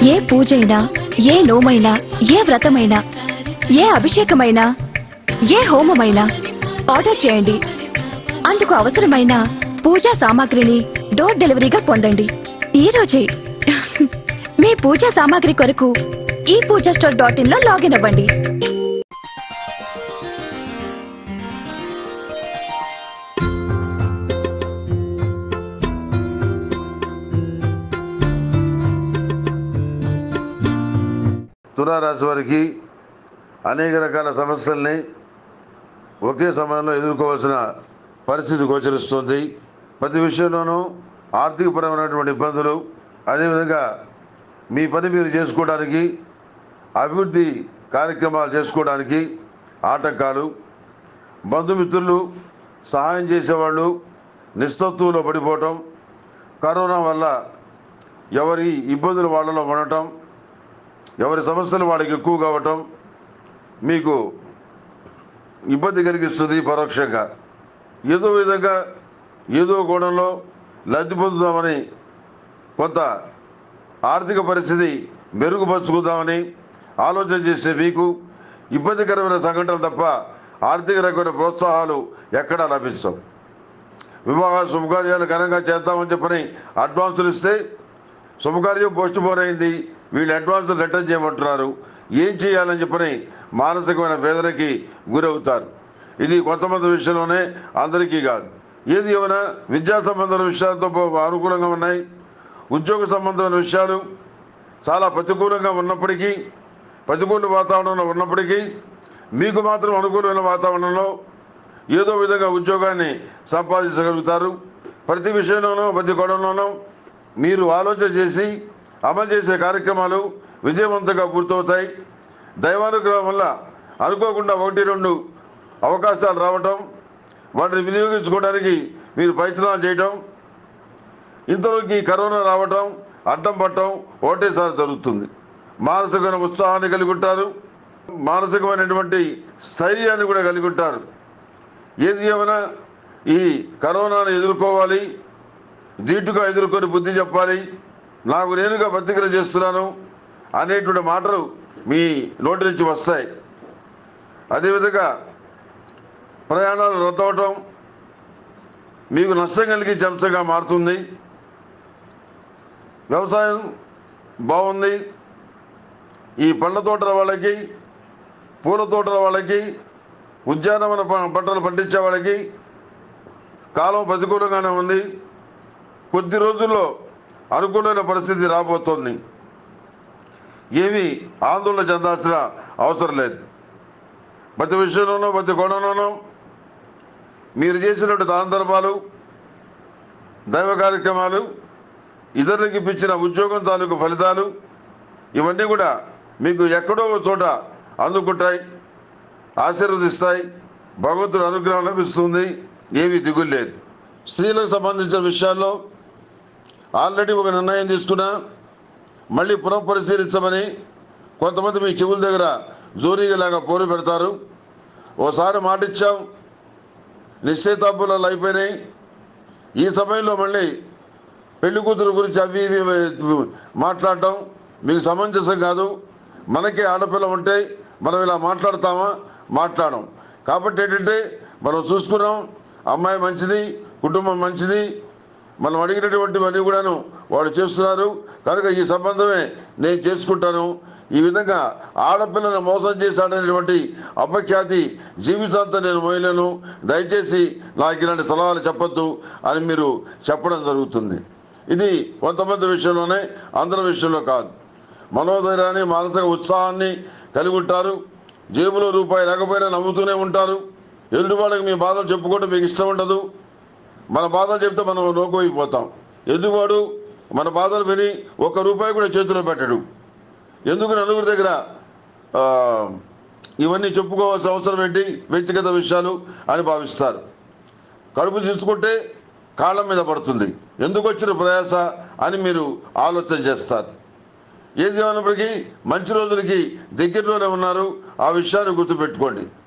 ఏ పూజైనా ఏ నోమైనా ఏ వ్రతమైనా ఏ అభిషేకమైనా ఏ హోమమైనా ఆర్డర్ చేయండి అందుకు అవసరమైన పూజా సామాగ్రిని డోర్ డెలివరీగా పొందండి ఈ రోజే మీ పూజా సామాగ్రి కొరకు ఈ పూజా స్టోర్ డాట్ ఇన్ లో లాగిన్ అవ్వండి తులారాశి వారికి అనేక రకాల సమస్యల్ని ఒకే సమయంలో ఎదుర్కోవాల్సిన పరిస్థితి గోచరిస్తుంది ప్రతి విషయంలోనూ ఆర్థికపరమైనటువంటి ఇబ్బందులు అదేవిధంగా మీ పని మీరు చేసుకోవడానికి అభివృద్ధి కార్యక్రమాలు చేసుకోవడానికి ఆటంకాలు బంధుమిత్రులు సహాయం చేసేవాళ్ళు నిస్తత్వంలో పడిపోవటం కరోనా వల్ల ఎవరి ఇబ్బందులు వాళ్ళలో ఉండటం ఎవరి సమస్యలు వాళ్ళకి ఎక్కువ కావటం మీకు ఇబ్బంది కలిగిస్తుంది పరోక్షంగా ఏదో విధంగా ఏదో కోణంలో లబ్ధి పొందుదామని కొంత ఆర్థిక పరిస్థితి మెరుగుపరుచుకుందామని ఆలోచన చేసే మీకు ఇబ్బందికరమైన సంఘటనలు తప్ప ఆర్థిక రకమైన ప్రోత్సాహాలు ఎక్కడా లభించవు వివాహ శుభకార్యాలు ఘనంగా చేద్దామని చెప్పని అడ్వాన్సులు ఇస్తే శుభకార్యం పోస్ట్ పోన్ అయింది వీళ్ళు అడ్వాన్స్ రిటర్న్ చేయమంటున్నారు ఏం చేయాలని చెప్పని మానసికమైన వేదనకి గురవుతారు ఇది కొంతమంది విషయంలోనే అందరికీ కాదు ఏది ఏమైనా విద్యా సంబంధమైన విషయాలతో పో- అనుకూలంగా ఉన్నాయి ఉద్యోగ సంబంధమైన విషయాలు చాలా ప్రతికూలంగా ఉన్నప్పటికీ ప్రతికూల వాతావరణంలో ఉన్నప్పటికీ మీకు మాత్రం అనుకూలమైన వాతావరణంలో ఏదో విధంగా ఉద్యోగాన్ని సంపాదించగలుగుతారు ప్రతి విషయంలోనూ ప్రతి కోణంలోనూ మీరు ఆలోచన చేసి అమలు చేసే కార్యక్రమాలు విజయవంతంగా పూర్తవుతాయి దైవానుగ్రహం వల్ల అనుకోకుండా ఒకటి రెండు అవకాశాలు రావటం వాటిని వినియోగించుకోవడానికి మీరు ప్రయత్నాలు చేయటం ఇంతలోకి కరోనా రావటం అడ్డం పట్టడం ఒకటేసారి జరుగుతుంది మానసికమైన ఉత్సాహాన్ని కలిగి ఉంటారు మానసికమైనటువంటి స్థైర్యాన్ని కూడా కలిగి ఉంటారు ఏది ఏమైనా ఈ కరోనాను ఎదుర్కోవాలి ధీటుగా ఎదుర్కొని బుద్ధి చెప్పాలి నాకు నేనుగా ప్రతిక్రియ చేస్తున్నాను అనేటువంటి మాటలు మీ నోటి నుంచి వస్తాయి అదేవిధంగా ప్రయాణాలు రద్దవటం మీకు నష్టం కలిగించే అంశంగా మారుతుంది వ్యవసాయం బాగుంది ఈ పండ్ల తోటల వాళ్ళకి పూల తోటల వాళ్ళకి ఉద్యానవన ప- పంటలు పండించే వాళ్ళకి కాలం ప్రతికూలంగానే ఉంది కొద్ది రోజుల్లో అనుకూలమైన పరిస్థితి రాబోతోంది ఏమీ ఆందోళన చెందాల్సిన అవసరం లేదు ప్రతి విషయంలోనూ ప్రతి కోణంలోనూ మీరు చేసినటువంటి దాన ధర్మాలు దైవ కార్యక్రమాలు ఇతరులకు ఇప్పించిన ఉద్యోగం తాలూకు ఫలితాలు ఇవన్నీ కూడా మీకు ఎక్కడో ఒక చోట అందుకుంటాయి ఆశీర్వదిస్తాయి భగవంతుడు అనుగ్రహం లభిస్తుంది ఏమీ దిగులు లేదు స్త్రీలకు సంబంధించిన విషయాల్లో ఆల్రెడీ ఒక నిర్ణయం తీసుకున్నా మళ్ళీ పునఃపరిశీలించమని కొంతమంది మీ చెవుల దగ్గర జోరీలాగా పోరు పెడతారు ఓసారి మాట ఇచ్చాం నిశ్చయితాంబులాలు అయిపోయినాయి ఈ సమయంలో మళ్ళీ పెళ్లి కూతురు గురించి అవి ఇవి మాట్లాడటం మీకు సమంజసం కాదు మనకే ఆడపిల్ల ఉంటే మనం ఇలా మాట్లాడతామా మాట్లాడం కాబట్టి ఏంటంటే మనం చూసుకున్నాం అమ్మాయి మంచిది కుటుంబం మంచిది మనం అడిగినటువంటివన్నీ కూడాను వాళ్ళు చేస్తున్నారు కనుక ఈ సంబంధమే నేను చేసుకుంటాను ఈ విధంగా ఆడపిల్లను మోసం చేశాడనేటువంటి అపఖ్యాతి జీవితాంతం నేను మోయలేను దయచేసి నాకు ఇలాంటి సలహాలు చెప్పొద్దు అని మీరు చెప్పడం జరుగుతుంది ఇది కొంతమంది విషయంలోనే అందరి విషయంలో కాదు మనోధైర్యాన్ని మానసిక ఉత్సాహాన్ని కలిగి ఉంటారు జేబులో రూపాయి లేకపోయినా నవ్వుతూనే ఉంటారు ఎదుటి వాళ్ళకి మీ బాధలు చెప్పుకోవడం మీకు ఇష్టం ఉండదు మన బాధలు చెప్తే మనం లోకమైపోతాం ఎందుకువాడు మన బాధలు విని ఒక్క రూపాయి కూడా చేతిలో పెట్టడు ఎందుకు నలుగురి దగ్గర ఆ, ఇవన్నీ చెప్పుకోవాల్సిన అవసరం ఏంటి వ్యక్తిగత విషయాలు అని భావిస్తారు కడుపు తీసుకుంటే కాళ్ళ మీద పడుతుంది ఎందుకు వచ్చిన ప్రయాస అని మీరు ఆలోచన చేస్తారు ఏది ఏమైనప్పటికీ మంచి రోజులకి దగ్గరలోనే ఉన్నారు ఆ విషయాన్ని గుర్తుపెట్టుకోండి